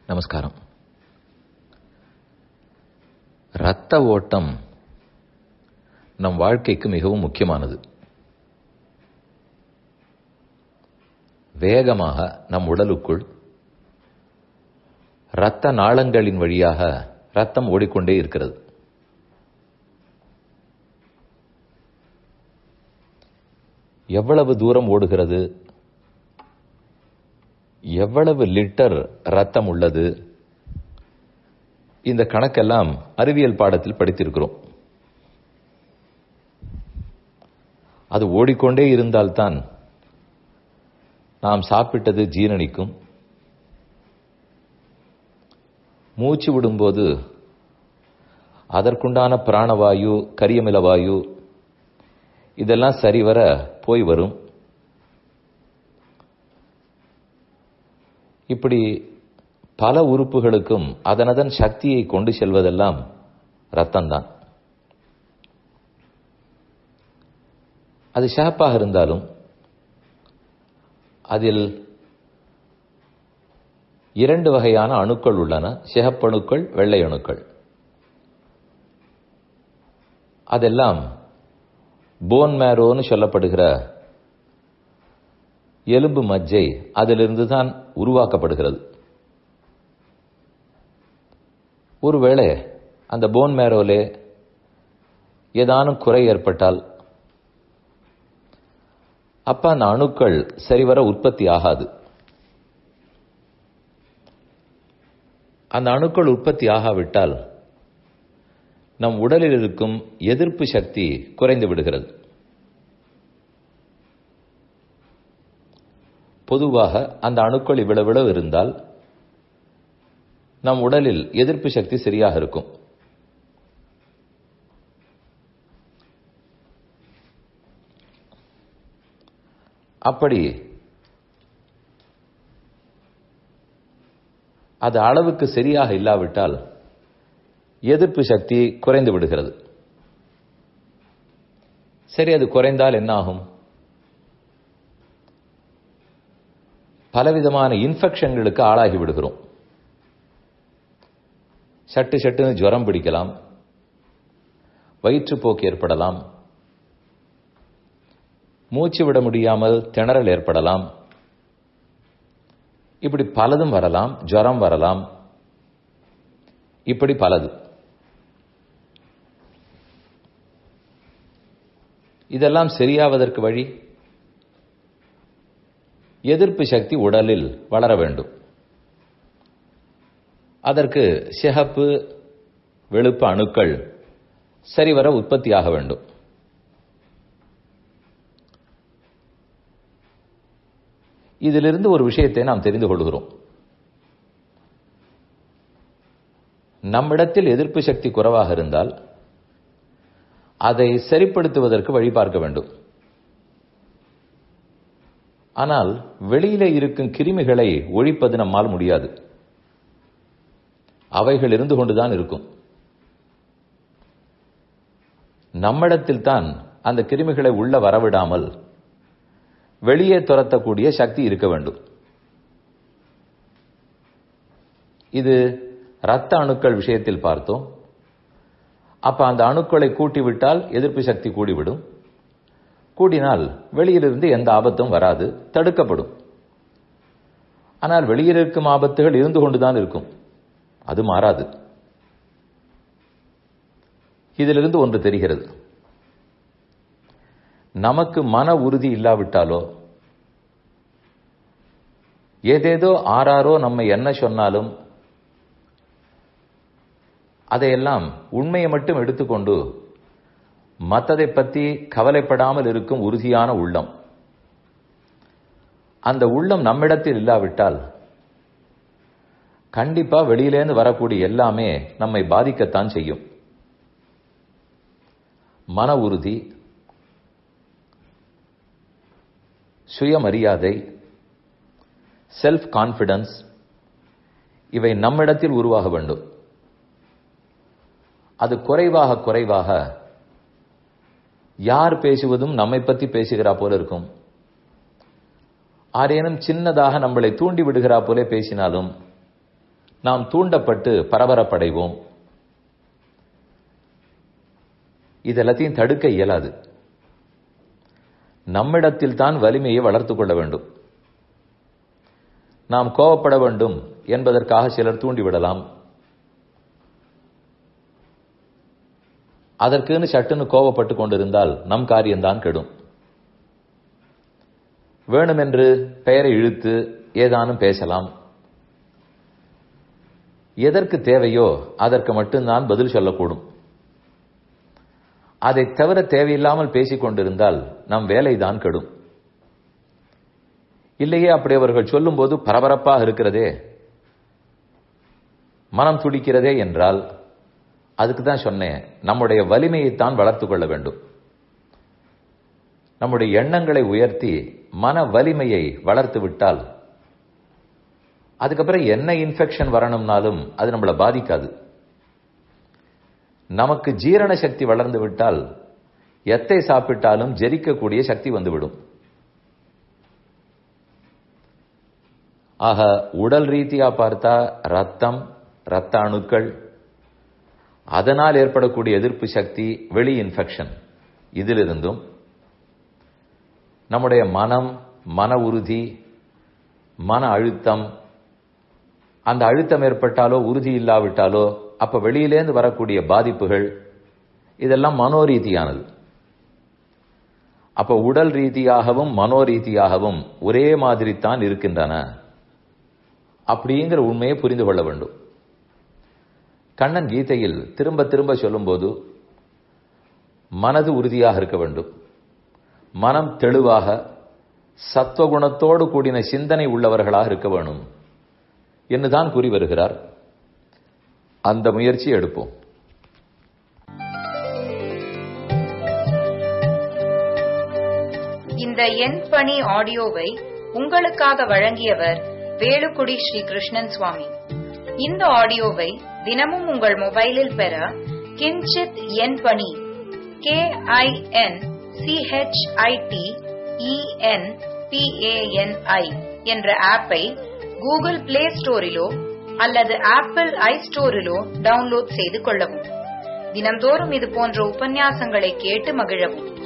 நமஸ்காரம் இரத்த ஓட்டம் நம் வாழ்க்கைக்கு மிகவும் முக்கியமானது வேகமாக நம் உடலுக்குள் இரத்த நாளங்களின் வழியாக ரத்தம் ஓடிக்கொண்டே இருக்கிறது எவ்வளவு தூரம் ஓடுகிறது எவ்வளவு லிட்டர் ரத்தம் உள்ளது இந்த கணக்கெல்லாம் அறிவியல் பாடத்தில் படித்திருக்கிறோம் அது ஓடிக்கொண்டே இருந்தால்தான் நாம் சாப்பிட்டது ஜீரணிக்கும் மூச்சு விடும்போது அதற்குண்டான பிராணவாயு கரியமில வாயு இதெல்லாம் சரிவர போய் வரும் இப்படி பல உறுப்புகளுக்கும் அதனதன் சக்தியை கொண்டு செல்வதெல்லாம் ரத்தம்தான் அது ஷாப்பாக இருந்தாலும் அதில் இரண்டு வகையான அணுக்கள் உள்ளன சிகப்பணுக்கள் வெள்ளை அணுக்கள் அதெல்லாம் போன் மேரோன்னு சொல்லப்படுகிற எலும்பு மஜ்ஜை அதிலிருந்து தான் உருவாக்கப்படுகிறது ஒருவேளை அந்த போன் மேரோலே ஏதானும் குறை ஏற்பட்டால் அப்ப அந்த அணுக்கள் சரிவர உற்பத்தி ஆகாது அந்த அணுக்கள் உற்பத்தி ஆகாவிட்டால் நம் உடலில் இருக்கும் எதிர்ப்பு சக்தி குறைந்து விடுகிறது பொதுவாக அந்த அணுக்கள் இவ்வளவு இருந்தால் நம் உடலில் எதிர்ப்பு சக்தி சரியாக இருக்கும் அப்படி அது அளவுக்கு சரியாக இல்லாவிட்டால் எதிர்ப்பு சக்தி குறைந்து விடுகிறது சரி அது குறைந்தால் என்ன ஆகும் பலவிதமான இன்ஃபெக்ஷன்களுக்கு ஆளாகி விடுகிறோம் சட்டு சட்டுன்னு ஜுரம் பிடிக்கலாம் வயிற்றுப்போக்கு ஏற்படலாம் மூச்சு விட முடியாமல் திணறல் ஏற்படலாம் இப்படி பலதும் வரலாம் ஜுரம் வரலாம் இப்படி பலது இதெல்லாம் சரியாவதற்கு வழி எதிர்ப்பு சக்தி உடலில் வளர வேண்டும் அதற்கு சிகப்பு வெளுப்பு அணுக்கள் சரிவர உற்பத்தியாக வேண்டும் இதிலிருந்து ஒரு விஷயத்தை நாம் தெரிந்து கொள்கிறோம் நம்மிடத்தில் எதிர்ப்பு சக்தி குறைவாக இருந்தால் அதை சரிப்படுத்துவதற்கு வழி பார்க்க வேண்டும் ஆனால் வெளியிலே இருக்கும் கிருமிகளை ஒழிப்பது நம்மால் முடியாது அவைகள் இருந்து கொண்டுதான் இருக்கும் நம்மிடத்தில் தான் அந்த கிருமிகளை உள்ள வரவிடாமல் வெளியே துரத்தக்கூடிய சக்தி இருக்க வேண்டும் இது இரத்த அணுக்கள் விஷயத்தில் பார்த்தோம் அப்ப அந்த அணுக்களை கூட்டிவிட்டால் எதிர்ப்பு சக்தி கூடிவிடும் கூடினால் வெளியிலிருந்து எந்த ஆபத்தும் வராது தடுக்கப்படும் ஆனால் வெளியில் இருக்கும் ஆபத்துகள் இருந்து கொண்டுதான் இருக்கும் அது மாறாது இதிலிருந்து ஒன்று தெரிகிறது நமக்கு மன உறுதி இல்லாவிட்டாலோ ஏதேதோ ஆறாரோ நம்ம என்ன சொன்னாலும் அதையெல்லாம் உண்மையை மட்டும் எடுத்துக்கொண்டு மற்றதை பற்றி கவலைப்படாமல் இருக்கும் உறுதியான உள்ளம் அந்த உள்ளம் நம்மிடத்தில் இல்லாவிட்டால் கண்டிப்பா வெளியிலேருந்து வரக்கூடிய எல்லாமே நம்மை பாதிக்கத்தான் செய்யும் மன உறுதி சுயமரியாதை செல்ஃப் கான்பிடன்ஸ் இவை நம்மிடத்தில் உருவாக வேண்டும் அது குறைவாக குறைவாக யார் பேசுவதும் நம்மை பற்றி பேசுகிறா போல இருக்கும் ஆரேனும் சின்னதாக நம்மளை தூண்டி விடுகிறா போல பேசினாலும் நாம் தூண்டப்பட்டு பரபரப்படைவோம் இதெல்லாத்தையும் தடுக்க இயலாது நம்மிடத்தில் தான் வலிமையை வளர்த்துக் கொள்ள வேண்டும் நாம் கோவப்பட வேண்டும் என்பதற்காக சிலர் தூண்டிவிடலாம் அதற்குன்னு சட்டுன்னு கோவப்பட்டு கொண்டிருந்தால் நம் காரியம்தான் கெடும் வேணுமென்று பெயரை இழுத்து ஏதானும் பேசலாம் எதற்கு தேவையோ அதற்கு மட்டும்தான் பதில் சொல்லக்கூடும் அதை தவிர தேவையில்லாமல் பேசிக் கொண்டிருந்தால் நம் வேலைதான் கெடும் இல்லையே அப்படி அவர்கள் சொல்லும்போது பரபரப்பாக இருக்கிறதே மனம் துடிக்கிறதே என்றால் அதுக்கு தான் சொன்னேன் நம்முடைய வலிமையைத்தான் வளர்த்துக் கொள்ள வேண்டும் நம்முடைய எண்ணங்களை உயர்த்தி மன வலிமையை வளர்த்து விட்டால் அதுக்கப்புறம் என்ன இன்ஃபெக்ஷன் வரணும்னாலும் அது நம்மளை பாதிக்காது நமக்கு ஜீரண சக்தி வளர்ந்து விட்டால் எத்தை சாப்பிட்டாலும் ஜெரிக்கக்கூடிய சக்தி வந்துவிடும் ஆக உடல் ரீதியா பார்த்தா ரத்தம் ரத்த அணுக்கள் அதனால் ஏற்படக்கூடிய எதிர்ப்பு சக்தி வெளி இன்ஃபெக்ஷன் இதிலிருந்தும் நம்முடைய மனம் மன உறுதி மன அழுத்தம் அந்த அழுத்தம் ஏற்பட்டாலோ உறுதி இல்லாவிட்டாலோ அப்ப வெளியிலேந்து வரக்கூடிய பாதிப்புகள் இதெல்லாம் மனோரீதியானது அப்ப உடல் ரீதியாகவும் மனோரீதியாகவும் ஒரே மாதிரி தான் இருக்கின்றன அப்படிங்கிற உண்மையை புரிந்து கொள்ள வேண்டும் கண்ணன் கீதையில் திரும்ப திரும்ப சொல்லும்போது மனது உறுதியாக இருக்க வேண்டும் மனம் தெளிவாக சத்வகுணத்தோடு கூடின சிந்தனை உள்ளவர்களாக இருக்க வேணும் என்றுதான் கூறி வருகிறார் அந்த முயற்சி எடுப்போம் இந்த எண் பணி ஆடியோவை உங்களுக்காக வழங்கியவர் வேலுக்குடி ஸ்ரீ கிருஷ்ணன் சுவாமி இந்த ஆடியோவை தினமும் உங்கள் மொபைலில் பெற கிஞ்சித் எண் பணி கே ஐ என் சிஹெச்ஐடி இஎன் பிஏஎன்ஐ என்ற ஆப்பை கூகுள் பிளே ஸ்டோரிலோ அல்லது ஆப்பிள் ஐ ஸ்டோரிலோ டவுன்லோட் செய்து கொள்ளவும் தினம்தோறும் இது போன்ற உபன்யாசங்களை கேட்டு மகிழவும்